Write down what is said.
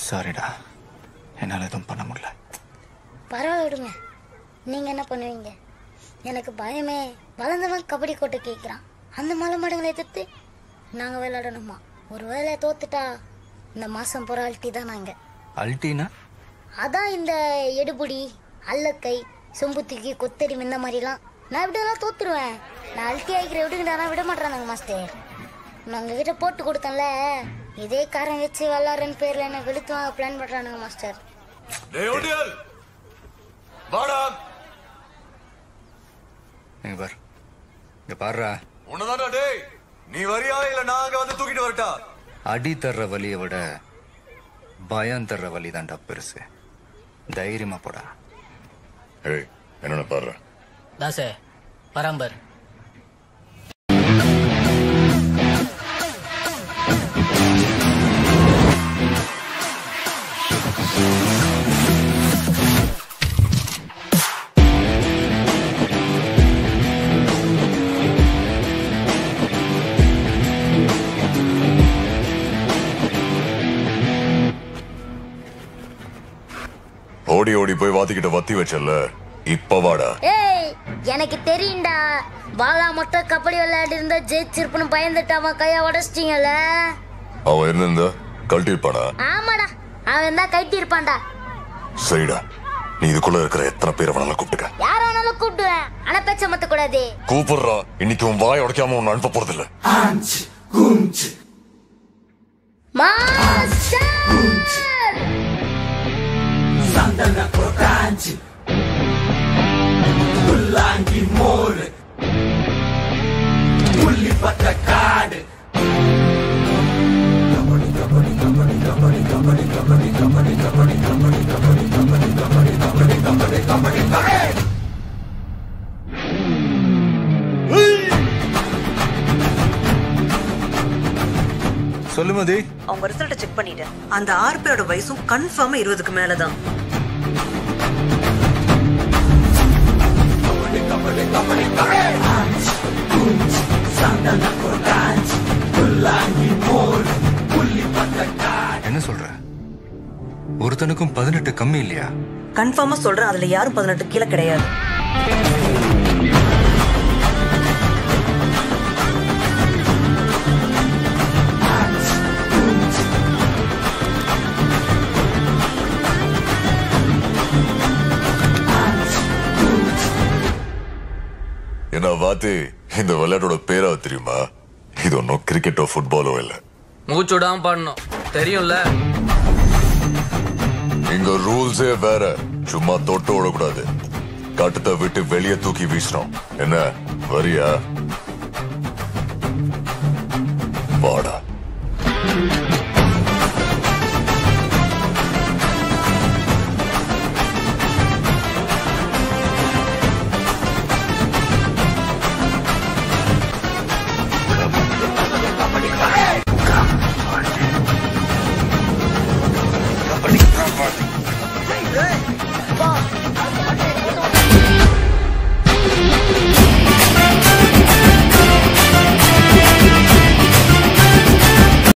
சாரிடா என்னால் எதுவும் பண்ண முடியல பரவாயில்ல விடுங்க நீங்கள் என்ன பண்ணுவீங்க எனக்கு பயமே வளர்ந்தவன் கபடி கோட்டை கேட்குறான் அந்த மலை மாடுகளை எதிர்த்து நாங்கள் விளையாடணுமா ஒரு வேளை தோத்துட்டா இந்த மாதம் பொறால்ட்டி தான் நாங்கள் அல்ட்டினா அதான் இந்த எடுபுடி அல்லக்கை சொம்பு தூக்கி கொத்தடி இந்த மாதிரிலாம் நான் இப்படியெல்லாம் தோத்துருவேன் நான் அல்ட்டி ஆகிக்கிற விடுங்கடா நான் விட மாட்டேறானுங்க மாஸ்டர் நான் உங்ககிட்ட போட்டு கொடுத்தேன்ல இதே காரம் வச்சு விளாட்றேன்னு பேரில் என்ன வெளுத்து வாங்க பிளான் பண்ணுறானுங்க மாஸ்டர் டேய் ஒண்டியல் வாடா இங்க பார் இங்க பாருடா உன்னதாடா டேய் நீ வரியா இல்ல நான் அங்க வந்து தூக்கிட்டு வரட்டா அடி தர்ற வலியை விட பயம் தர்ற வலி தான்டா பெருசு தைரியமா போடா ஏய் என்னென்ன பாடுற தாசே பராம்பர் ஓடி ஓடி போய் வாத்திக்கிட்ட வத்தி வச்சல இப்ப வாடா ஏய் எனக்கு தெரியும்டா பாலா மட்டும் கபடி விளையாடி இருந்தா ஜெயிச்சிருப்பனு பயந்துட்டாமா கையா உடச்சிட்டீங்கல்ல அவன் இருந்திருந்தா கழட்டிருப்பானா ஆமாடா அவன் தான் கைட்டி இருப்பான்டா சரிடா நீ இதுக்குள்ள இருக்கிற எத்தனை பேரை வேணாலும் கூப்பிட்டுக்க யார வேணாலும் கூப்பிடுவேன் ஆனா பேச்ச மத்த கூடாது கூப்பிடுறா இன்னைக்கு உன் வாய் உடைக்காம உன்னை அனுப்ப போறதில்ல மாஸ்டர் சொல்லுமதி அவங்க ரிசல்ட்டை செக் பண்ணிட்டேன் அந்த ஆறு பேரோட வயசும் கன்ஃபார்மா இருபதுக்கு மேலதான் என்ன சொல்ற ஒருத்தனுக்கும் பதினெட்டு கம்மி இல்லையா கன்ஃபார்மா சொல்றேன் அதுல யாரும் பதினெட்டு கீழே கிடையாது என்ன வாத்தி இந்த விளையாட்டோட பேரா தெரியுமா இது ஒன்றும் கிரிக்கெட்டோ ஃபுட்பாலோ இல்லை மூச்சு விடாம பாடணும் தெரியும்ல இங்க ரூல்ஸே வேற சும்மா தொட்டு விடக்கூடாது கட்டத்தை விட்டு வெளியே தூக்கி வீசுறோம் என்ன வரியா